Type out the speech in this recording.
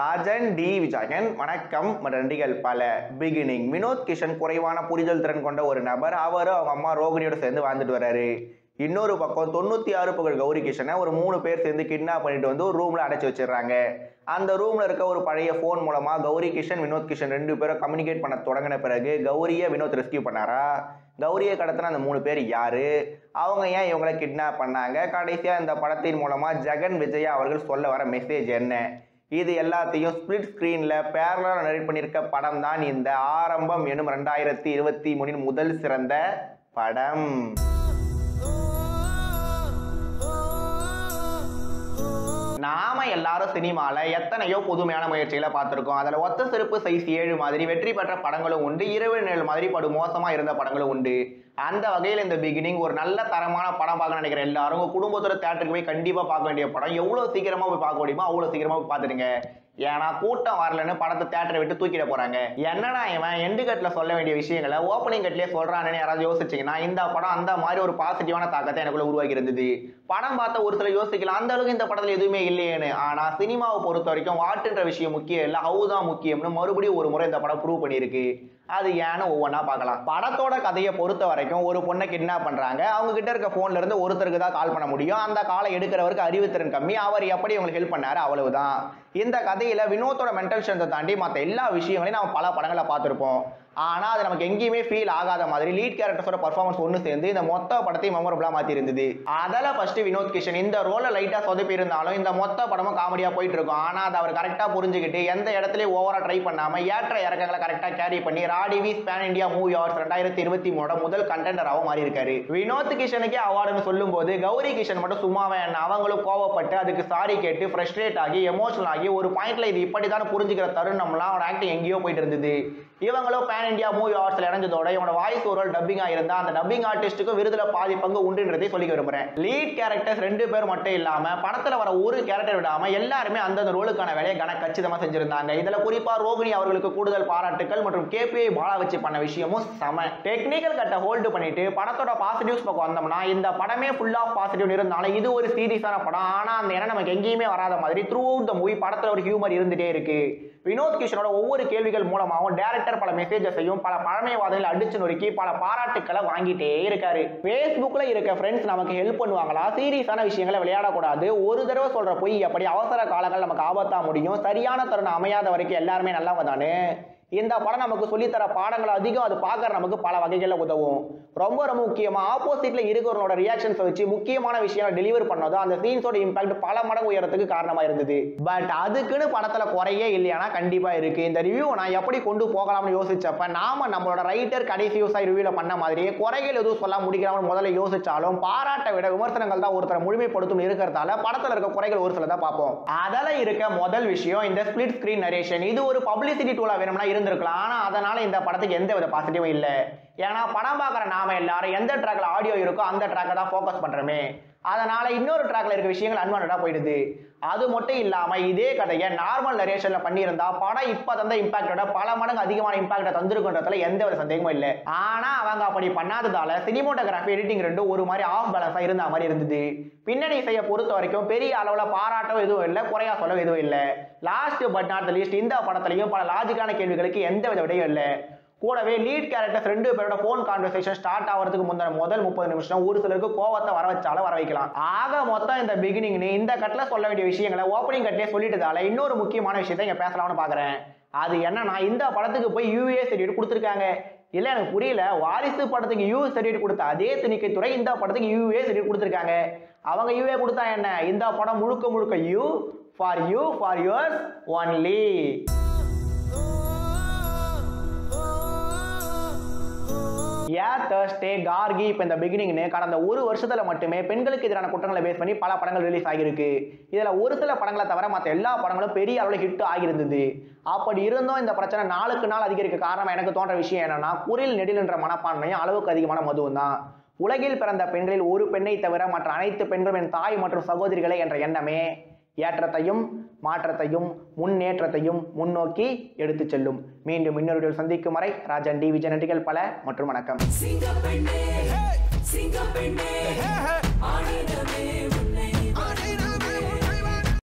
Rajan D Vijayan வணக்கம் மற்றும் நன்றிகள் பல பிகினிங் வினோத் கிஷன் குறைவான புரிதல் திறன் கொண்ட ஒரு நபர் அவரும் அவங்க அம்மா ரோகிணியோட சேர்ந்து வாழ்ந்துட்டு வராரு இன்னொரு பக்கம் தொண்ணூற்றி ஆறு புகழ் கௌரி கிஷனை ஒரு மூணு பேர் சேர்ந்து கிட்னாப் பண்ணிட்டு வந்து ஒரு ரூமில் அடைச்சி வச்சிடுறாங்க அந்த ரூமில் இருக்க ஒரு பழைய ஃபோன் மூலமாக கௌரி கிஷன் வினோத் கிஷன் ரெண்டு பேரும் கம்யூனிகேட் பண்ண தொடங்கின பிறகு கௌரியை வினோத் ரெஸ்கியூ பண்ணாரா கௌரியை கடத்தின அந்த மூணு பேர் யாரு அவங்க ஏன் இவங்களை கிட்னாப் பண்ணாங்க கடைசியாக இந்த படத்தின் மூலமாக ஜெகன் விஜயா அவர்கள் சொல்ல வர மெசேஜ் என்ன இது எல்லாத்தையும் ஸ்பிளிட் ஸ்க்ரீனில் பேரலாக நரேட் பண்ணியிருக்க படம் தான் இந்த ஆரம்பம் எனும் ரெண்டாயிரத்தி இருபத்தி மூணின் முதல் சிறந்த படம் நாம எல்லாரும் சினிமால எத்தனையோ புதுமையான முயற்சிகளை பார்த்துருக்கோம் அதில் ஒத்த சிறப்பு சைஸ் ஏழு மாதிரி வெற்றி பெற்ற படங்களும் உண்டு இரவு நிழல் மாதிரி படு மோசமா இருந்த படங்களும் உண்டு அந்த வகையில் இந்த பிகினிங் ஒரு நல்ல தரமான படம் பார்க்க நினைக்கிற எல்லாரும் உங்க குடும்பத்தோட தேட்டருக்கு போய் கண்டிப்பா பார்க்க வேண்டிய படம் எவ்வளோ சீக்கிரமா போய் பார்க்க முடியுமோ அவ்வளோ சீக்கிரமா போய் பார்த்துடுங்க ஏன்னா கூட்டம் வரலன்னு படத்தை தேட்டரை விட்டு தூக்கிட போறாங்க என்னடா இவன் எண்டு கட்ல சொல்ல வேண்டிய விஷயங்களை ஓப்பனிங் கட்லயே சொல்றானு யாராவது யோசிச்சீங்கன்னா இந்த படம் அந்த மாதிரி ஒரு பாசிட்டிவான தாக்கத்தை எனக்குள்ள உருவாக்கி இருந்தது படம் பார்த்த ஒரு சிலர் யோசிக்கலாம் அந்த அளவுக்கு இந்த படத்துல எதுவுமே இல்லையேன்னு ஆனா சினிமாவை பொறுத்த வரைக்கும் வாட்டுன்ற விஷயம் முக்கியம் இல்லை ஹவு தான் முக்கியம்னு மறுபடியும் ஒரு முறை இந்த படம் ப்ரூவ் பண்ணியிருக்கு அது ஏன்னு ஒவ்வொன்றா பார்க்கலாம் படத்தோட கதையை பொறுத்த வரைக்கும் ஒரு பொண்ணை கிட்னாப் பண்றாங்க அவங்க கிட்ட இருக்க போன்ல இருந்து ஒருத்தருக்கு தான் கால் பண்ண முடியும் அந்த காலை எடுக்கிறவருக்கு அறிவுத்திறன் கம்மி அவர் எப்படி இவங்களுக்கு ஹெல்ப் பண்ணாரு அவ்வளவுதான் இந்த கதையில வினோத்தோட மென்டல் ஸ்ட்ரென்த்தை தாண்டி மற்ற எல்லா விஷயங்களையும் நம்ம பல படங்களை பார்த்துருப்போம் ஆனா அது நமக்கு எங்கேயுமே ஃபீல் ஆகாத மாதிரி லீட் கேரக்டர்ஸோட பர்ஃபார்மன்ஸ் ஒன்று சேர்ந்து இந்த மொத்த படத்தையும் மெமரபிளா மாத்தி இருந்தது அதில் ஃபர்ஸ்ட் வினோத் கிஷன் இந்த ரோல லைட்டா சொதப்பி இருந்தாலும் இந்த மொத்த படமும் காமெடியா போயிட்டு இருக்கும் ஆனா அதை அவர் கரெக்டா புரிஞ்சுக்கிட்டு எந்த இடத்துலயும் ஓவரா ட்ரை பண்ணாம ஏற்ற இறக்கங்களை கரெக்டா கேரி பண்ணி ராடிவி ஸ்பேன் இந்தியா மூவி அவார்ட்ஸ் ரெண்டாயிரத்தி இருபத்தி மூணோட முதல் கண்டெண்டராகவும் மாறி இருக்காரு வினோத் கிஷனுக்கே அவார்டுன்னு சொல்லும் போது கௌரி கிஷன் மட்டும் சும்மாவே என்ன அவங்களும் கோவப்பட்டு அதுக்கு சாரி கேட்டு ஃப்ரஸ்ட்ரேட் ஆகி எமோஷனல் ஆகி ஒரு பாயிண்ட்ல இது இப்படிதான் புரிஞ்சுக்கிற தருணம்லாம் அவன் ஆக்டிங் எங்கேயோ போயிட்டு இருந்தது இவங்களும் பேன் இந்தியா மூவி அவார்ட்ஸ்ல இணைஞ்சதோட இவனோட வாய்ஸ் ஒரு டப்பிங்கா இருந்தா அந்த டப்பிங் ஆர்டிஸ்ட்டுக்கும் விருதுல பாதி பங்கு உண்டுன்றதை சொல்லிக்க விரும்புறேன் லீட் கேரக்டர்ஸ் ரெண்டு பேர் மட்டும் இல்லாம படத்துல வர ஒரு கேரக்டர் விடாம எல்லாருமே அந்தந்த ரோலுக்கான வேலையை கன கச்சிதமா செஞ்சிருந்தாங்க இதுல குறிப்பா ரோகிணி அவர்களுக்கு கூடுதல் பாராட்டுக்கள் மற்றும் கேபிஐ பாலா வச்சு பண்ண விஷயமும் செம டெக்னிக்கல் கட்டை ஹோல்டு பண்ணிட்டு படத்தோட பாசிட்டிவ்ஸ் பக்கம் வந்தோம்னா இந்த படமே ஃபுல் ஆஃப் பாசிட்டிவ் இருந்தாலும் இது ஒரு சீரியஸான படம் ஆனா அந்த எண்ணம் நமக்கு எங்கேயுமே வராத மாதிரி த்ரூ அவுட் த மூவி படத்துல ஒரு ஹியூமர் இருந்துட்டே இருக்கு வினோத் கிஷனோட ஒவ்வொரு கேள்விகள் மூலமாகவும் டேரக்டர் பல மெசேஜஸையும் பல பழமைவாதங்களை அடிச்சு நொறுக்கி பல பாராட்டுக்களை வாங்கிட்டே இருக்காரு ஃபேஸ்புக்கில் இருக்க ஃப்ரெண்ட்ஸ் நமக்கு ஹெல்ப் பண்ணுவாங்களா சீரியஸான விஷயங்களை விளையாடக்கூடாது ஒரு தடவை சொல்ற பொய் அப்படி அவசர காலங்கள் நமக்கு ஆபத்தா முடியும் சரியான தருணம் அமையாத வரைக்கும் எல்லாருமே நல்லவங்க தானே இந்த படம் நமக்கு சொல்லித்தர பாடங்கள் அதிகம் அது பார்க்கற நமக்கு பல வகைகளில் உதவும் ரொம்ப ரொம்ப முக்கியமாக ஆப்போசிட்ல இருக்கிறவங்களோட ரியாக்ஷன்ஸை வச்சு முக்கியமான விஷயங்களை டெலிவர் பண்ணதோ அந்த சீன்ஸோட இம்பாக்ட் பல மடங்கு உயரத்துக்கு காரணமாக இருந்தது பட் அதுக்குன்னு படத்தில் குறையே இல்லையானா கண்டிப்பாக இருக்கு இந்த ரிவ்யூ நான் எப்படி கொண்டு போகலாம்னு யோசிச்சப்ப நாம நம்மளோட ரைட்டர் கடைசி யூஸாக ரிவ்யூல பண்ண மாதிரியே குறைகள் எதுவும் சொல்ல முடிக்கலாம்னு முதல்ல யோசிச்சாலும் பாராட்டை விட விமர்சனங்கள் தான் ஒருத்தரை முழுமைப்படுத்தும் இருக்கிறதால படத்தில் இருக்க குறைகள் ஒரு சில தான் பார்ப்போம் அதில் இருக்க முதல் விஷயம் இந்த ஸ்பிளிட் ஸ்கிரீன் நரேஷன் இது ஒரு பப்ளிசிட்டி டூலா வேணும்னா இருந்திருக்கலாம் ஆனா அதனால இந்த படத்துக்கு எந்த வித பாசிட்டிவும் இல்லை ஏன்னா படம் பார்க்குற நாம எல்லாரும் எந்த ட்ராக்ல ஆடியோ இருக்கோ அந்த ட்ராக்கை தான் ஃபோக்கஸ் பண்றோமே அதனால இன்னொரு ட்ராக்ல இருக்க விஷயங்கள் அன்வான்டா போயிடுது அது மட்டும் இல்லாம இதே கதையை நார்மல் நரேஷன்ல பண்ணியிருந்தா படம் இப்ப தந்த இம்பாக்டோட பல மடங்கு அதிகமான இம்பாக்டை தந்திருக்குன்றதுல எந்த வித சந்தேகமும் இல்லை ஆனா அவங்க அப்படி பண்ணாததால சினிமோட்டோகிராஃபி எடிட்டிங் ரெண்டும் ஒரு மாதிரி ஆஃப் பேலன்ஸா இருந்த மாதிரி இருந்தது பின்னணி இசையை பொறுத்த வரைக்கும் பெரிய அளவுல பாராட்டம் எதுவும் இல்லை குறையா சொல்ல எதுவும் இல்லை லாஸ்ட் பட் நாட் லீஸ்ட் இந்த படத்துலையும் பல லாஜிக்கான கேள்விகளுக்கு எந்த வித விடையும் இல்லை கூடவே லீட் கேரக்டர்ஸ் ரெண்டு பேரோட ஃபோன் கான்வர்சேஷன் ஸ்டார்ட் ஆகிறதுக்கு முந்தின முதல் முப்பது நிமிஷம் ஒரு சிலருக்கு கோவத்தை வர வச்சாலும் வர வைக்கலாம் ஆக மொத்தம் இந்த பிகினிங்னு இந்த கட்டில் சொல்ல வேண்டிய விஷயங்களை ஓப்பனிங் கட்டிலே சொல்லிட்டதால இன்னொரு முக்கியமான விஷயத்தை இங்கே பேசலாம்னு பார்க்குறேன் அது என்னன்னா இந்த படத்துக்கு போய் யூஏ சர்டிஃபிகேட் கொடுத்துருக்காங்க இல்லை எனக்கு புரியல வாரிசு படத்துக்கு யூ சர்டிஃபிகேட் கொடுத்த அதே தணிக்கை துறை இந்த படத்துக்கு யூஏ சர்டிஃபிகேட் கொடுத்துருக்காங்க அவங்க யூஏ கொடுத்தா என்ன இந்த படம் முழுக்க முழுக்க U for U for yours only A Thursday Gargi இப்போ இந்த பிகினிங்னு கடந்த ஒரு வருஷத்துல மட்டுமே பெண்களுக்கு எதிரான குற்றங்களை பேஸ் பண்ணி பல படங்கள் ரிலீஸ் ஆகியிருக்கு இதில் ஒரு சில படங்களை தவிர மற்ற எல்லா படங்களும் பெரிய அளவில் ஹிட் ஆகியிருந்தது அப்படி இருந்தும் இந்த பிரச்சனை நாளுக்கு நாள் அதிகரிக்க காரணம் எனக்கு தோன்ற விஷயம் என்னன்னா குரில் நெடில் என்ற மனப்பான்மையும் அளவுக்கு அதிகமான மதுவும் தான் உலகில் பிறந்த பெண்களில் ஒரு பெண்ணை தவிர மற்ற அனைத்து பெண்களும் என் தாய் மற்றும் சகோதரிகளே என்ற எண்ணமே ஏற்றத்தையும் மாற்றத்தையும் முன்னேற்றத்தையும் முன்னோக்கி எடுத்துச் செல்லும் மீண்டும் இன்னொரு சந்திக்கும் வரை ராஜன் டி விஜய் நன்றிகள் பல மற்றும் வணக்கம் சிங்கப்பெண்ணே சிங்கப்பெண்ணே